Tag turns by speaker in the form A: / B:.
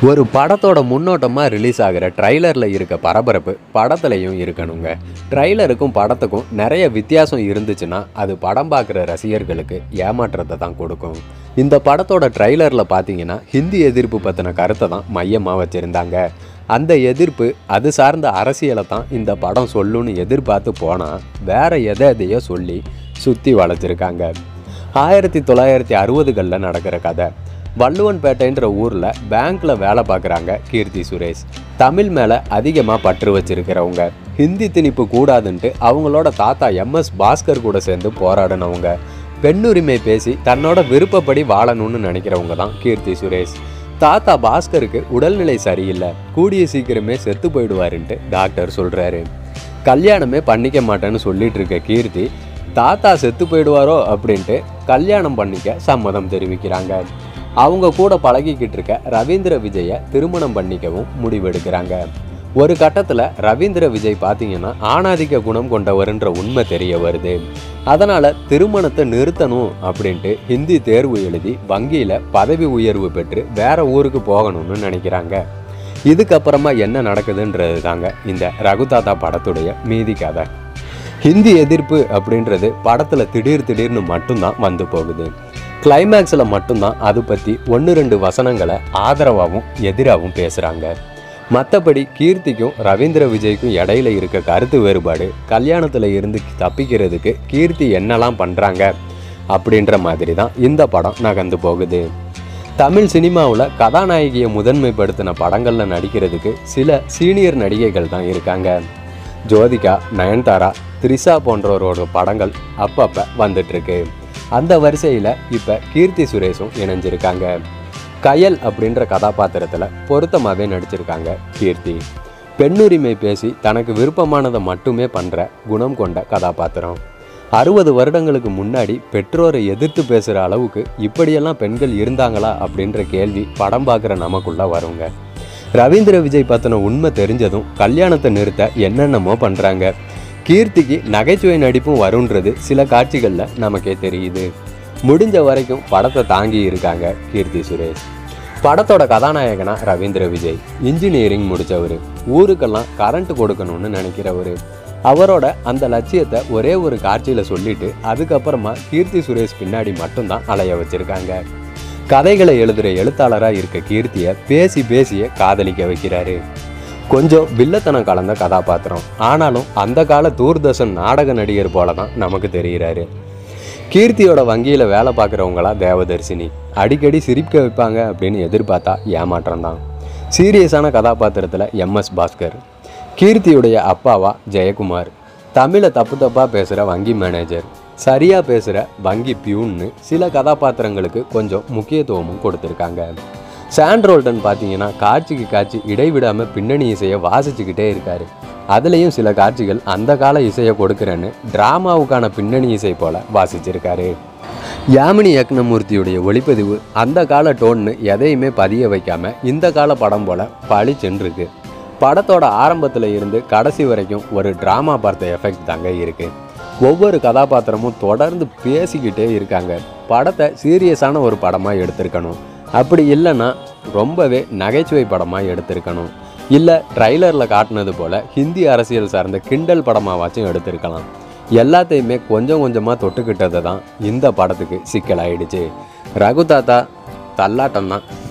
A: ஒரு படத்தோட முன்னோட்டமாக ரிலீஸ் ஆகிற ட்ரைலரில் இருக்க பரபரப்பு படத்துலையும் இருக்கணுங்க ட்ரைலருக்கும் படத்துக்கும் நிறைய வித்தியாசம் இருந்துச்சுன்னா அது படம் பார்க்குற ரசிகர்களுக்கு ஏமாற்றத்தை தான் கொடுக்கும் இந்த படத்தோட ட்ரைலரில் பார்த்தீங்கன்னா ஹிந்தி எதிர்ப்பு பற்றின கருத்தை தான் மையமாக வச்சுருந்தாங்க அந்த எதிர்ப்பு அது சார்ந்த அரசியலை தான் இந்த படம் சொல்லுன்னு எதிர்பார்த்து போனால் வேற எதை எதையோ சொல்லி சுற்றி வளைச்சிருக்காங்க ஆயிரத்தி தொள்ளாயிரத்தி அறுபதுகளில் நடக்கிற கதை வள்ளுவன்பேட்டைன்ற ஊரில் பேங்க்கில் வேலை பார்க்குறாங்க கீர்த்தி சுரேஷ் தமிழ் மேலே அதிகமாக பற்று வச்சிருக்கிறவங்க ஹிந்தி திணிப்பு கூடாதுன்ட்டு அவங்களோட தாத்தா எம்எஸ் பாஸ்கர் கூட சேர்ந்து போராடினவங்க பெண்ணுரிமை பேசி தன்னோட விருப்பப்படி வாழணும்னு நினைக்கிறவங்க தான் கீர்த்தி சுரேஷ் தாத்தா பாஸ்கருக்கு உடல்நிலை சரியில்லை கூடிய சீக்கிரமே செத்து போயிடுவாருன்ட்டு டாக்டர் சொல்கிறாரு கல்யாணமே பண்ணிக்க மாட்டேன்னு சொல்லிட்டு இருக்க கீர்த்தி தாத்தா செத்து போயிடுவாரோ அப்படின்ட்டு கல்யாணம் பண்ணிக்க சம்மதம் தெரிவிக்கிறாங்க அவங்க கூட பழகிக்கிட்டு இருக்க ரவீந்திர விஜயை திருமணம் பண்ணிக்கவும் முடிவெடுக்கிறாங்க ஒரு கட்டத்தில் ரவீந்திர விஜய் பார்த்தீங்கன்னா ஆணாதிக்க குணம் கொண்டவருன்ற உண்மை தெரிய வருது அதனால் திருமணத்தை நிறுத்தணும் அப்படின்ட்டு ஹிந்தி தேர்வு எழுதி வங்கியில் பதவி உயர்வு பெற்று வேற ஊருக்கு போகணும்னு நினைக்கிறாங்க இதுக்கப்புறமா என்ன நடக்குதுன்றது தாங்க இந்த ரகுதாதா படத்துடைய மீதி கதை ஹிந்தி எதிர்ப்பு அப்படின்றது படத்தில் திடீர் திடீர்னு மட்டும்தான் வந்து போகுது கிளைமேக்ஸில் மட்டும்தான் அது பற்றி ஒன்று ரெண்டு வசனங்களை ஆதரவாகவும் எதிராகவும் பேசுகிறாங்க மற்றபடி கீர்த்திக்கும் ரவீந்திர விஜய்க்கும் இடையில இருக்க கருத்து வேறுபாடு கல்யாணத்தில் இருந்து தப்பிக்கிறதுக்கு கீர்த்தி என்னெல்லாம் பண்ணுறாங்க அப்படின்ற மாதிரி தான் இந்த படம் நகர்ந்து போகுது தமிழ் சினிமாவில் கதாநாயகியை முதன்மைப்படுத்தின படங்களில் நடிக்கிறதுக்கு சில சீனியர் நடிகைகள் தான் இருக்காங்க ஜோதிகா நயன்தாரா த்ரிஷா போன்றவரோட படங்கள் அப்பப்போ வந்துட்டுருக்கு அந்த வரிசையில் இப்போ கீர்த்தி சுரேஷும் இணைஞ்சிருக்காங்க கயல் அப்படின்ற கதாபாத்திரத்தில் பொருத்தமாகவே நடிச்சிருக்காங்க கீர்த்தி பெண்ணுரிமை பேசி தனக்கு விருப்பமானதை மட்டுமே பண்ணுற குணம் கொண்ட கதாபாத்திரம் அறுபது வருடங்களுக்கு முன்னாடி பெற்றோரை எதிர்த்து பேசுகிற அளவுக்கு இப்படியெல்லாம் பெண்கள் இருந்தாங்களா அப்படின்ற கேள்வி படம் பார்க்குற நமக்குள்ள வருங்க ரவீந்திர விஜய் பற்றின உண்மை தெரிஞ்சதும் கல்யாணத்தை நிறுத்த என்னென்னமோ பண்ணுறாங்க கீர்த்திக்கு நகைச்சுவை நடிப்பும் வருன்றது சில காட்சிகளில் நமக்கே தெரியுது முடிஞ்ச வரைக்கும் படத்தை தாங்கி இருக்காங்க கீர்த்தி சுரேஷ் படத்தோட கதாநாயகனா ரவீந்திர விஜய் இன்ஜினியரிங் முடித்தவர் ஊருக்கெல்லாம் கரண்ட் கொடுக்கணும்னு நினைக்கிறவர் அவரோட அந்த லட்சியத்தை ஒரே ஒரு காட்சியில் சொல்லிட்டு அதுக்கப்புறமா கீர்த்தி சுரேஷ் பின்னாடி மட்டும்தான் அலைய வச்சிருக்காங்க கதைகளை எழுதுகிற எழுத்தாளராக இருக்க கீர்த்தியை பேசி பேசியே காதலிக்க வைக்கிறாரு கொஞ்சம் வில்லத்தனம் கலந்த கதாபாத்திரம் ஆனாலும் அந்த கால தூர்தர்ஷன் நாடக நடிகர் போல தான் நமக்கு தெரிகிறாரு கீர்த்தியோட வங்கியில் வேலை பார்க்குறவங்களா தேவதர்சினி அடிக்கடி சிரிக்க வைப்பாங்க அப்படின்னு எதிர்பார்த்தா ஏமாற்றம் தான் சீரியஸான கதாபாத்திரத்தில் எம்எஸ் பாஸ்கர் கீர்த்தியுடைய அப்பாவா ஜெயக்குமார் தமிழை தப்பு தப்பாக பேசுகிற வங்கி மேனேஜர் சரியாக பேசுகிற வங்கி பியூன்னு சில கதாபாத்திரங்களுக்கு கொஞ்சம் முக்கியத்துவமும் கொடுத்துருக்காங்க சாண்ட்ரோல்டன் பார்த்தீங்கன்னா காட்சிக்கு காட்சி இடைவிடாமல் பின்னணி இசையை வாசிச்சுக்கிட்டே இருக்காரு அதுலேயும் சில காட்சிகள் அந்த கால இசையை கொடுக்குறேன்னு டிராமாவுக்கான பின்னணி இசை போல வாசிச்சிருக்காரு யாமினி யக்னமூர்த்தியுடைய ஒளிப்பதிவு அந்த கால டோன்னு எதையுமே பதிய வைக்காம இந்த கால படம் போல பளிச்சென்றிருக்கு படத்தோட ஆரம்பத்தில் இருந்து கடைசி வரைக்கும் ஒரு ட்ராமா பார்த்த எஃபெக்ட் தாங்க இருக்கு ஒவ்வொரு கதாபாத்திரமும் தொடர்ந்து பேசிக்கிட்டே இருக்காங்க படத்தை சீரியஸான ஒரு படமாக எடுத்திருக்கணும் அப்படி இல்லைன்னா ரொம்பவே நகைச்சுவை படமாக எடுத்திருக்கணும் இல்லை ட்ரைலரில் காட்டினது போல் ஹிந்தி அரசியல் சார்ந்த கிண்டல் படமாவாச்சும் எடுத்திருக்கலாம் எல்லாத்தையுமே கொஞ்சம் கொஞ்சமாக தொட்டுக்கிட்டது தான் இந்த படத்துக்கு சிக்கலாயிடுச்சு ரகு தாத்தா தள்ளாட்டம் தான்